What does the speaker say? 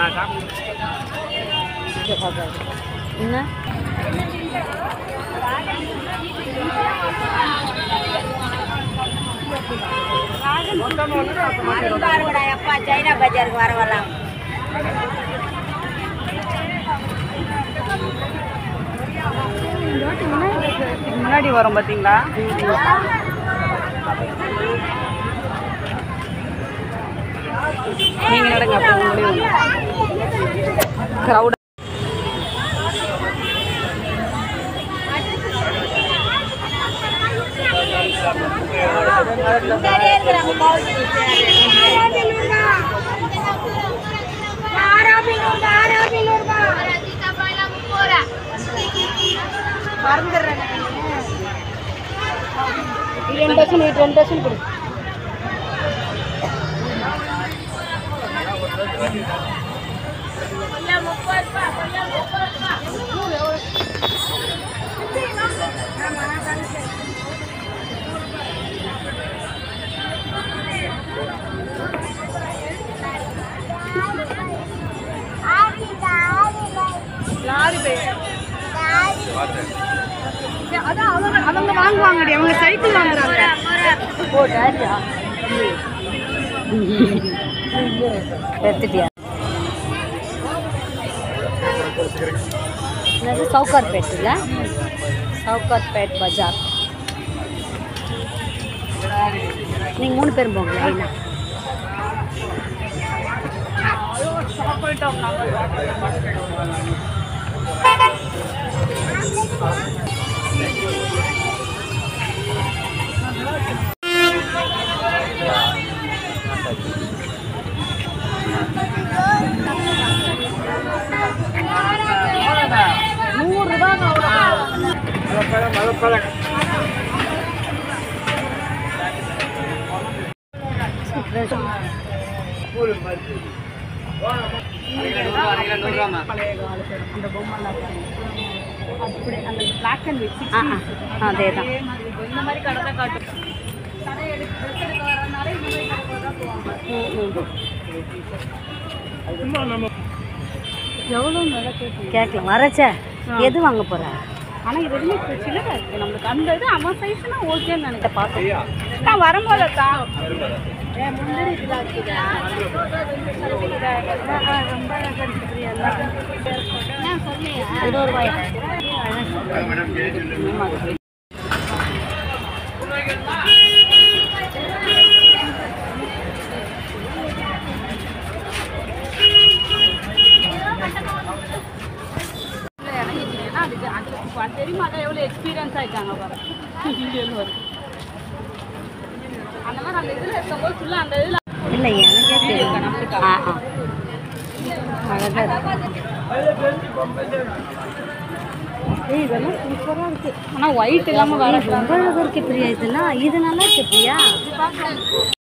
என்ன அப்பா சைனா பஜாருக்கு வரவலாம் முன்னாடி வரும் பார்த்தீங்களா நீங்க நடங்க அப்போ முடியும் க்ரௌட் ரெண்டு டசன் இது ரெண்டு டசன் கொடு அதான் அவங்க அவங்க வாங்குவாங்கடி அவங்க சைக்கிள் வாங்குறாங்க ஓ டேடியா எடுத்துட்டியா என்னது சவுகார்பேட் இல்லை சவுகார்பேட் பஜார் நீங்கள் மூணு பேரும் போங்க லைனா அந்த பொம்மைலாம் அப்படி அந்த பிளாக் அண்ட் ஒயிட் அதே தான் இந்த மாதிரி கடை தான் காட்டும் கடை எடுத்து dress எடுக்க வரதுனால இந்த மாதிரி கடை தான் போவாங்க எவ்வளோ நல்லா கேட்கும் கேட்கலாம் வரச்சே எது வாங்க போற ஆனால் இது ரெண்டுமே சின்னதாக இருக்குது நம்மளுக்கு அந்த இது அவன் சைஸ்னா ஓகேன்னு நினைக்க பார்த்தேன் நான் வரும்போது தான் ஏன் முந்திரி இதெல்லாம் இருக்குதா ஆ, ஆ, ரொம்ப அழகா இருக்கு பிரியா. என்ன சொன்னியா? இருபது ரூபாயா ஆமா. இறங்கிட்டீங்கன்னா அதுக்கு அது தெரியுமா அதான் எவ்வளோ எக்ஸ்பீரியன்ஸ் ஆயிட்டாங்க பாரு வீடியோவில் வரும் அந்த மாதிரி அந்த இதில் இருக்கும்போது ஃபுல்லாக அந்த இதில் இல்லை எனக்கே தெரியும் ஆ ஆ அழகாக ஏய் இதெல்லாம் சூப்பராக இருக்கு ஆனால் ஒயிட் இல்லாமல் வர ரொம்ப அழகாக இருக்கு பிரியா இதெல்லாம் இது நல்லா இருக்கு பிரியா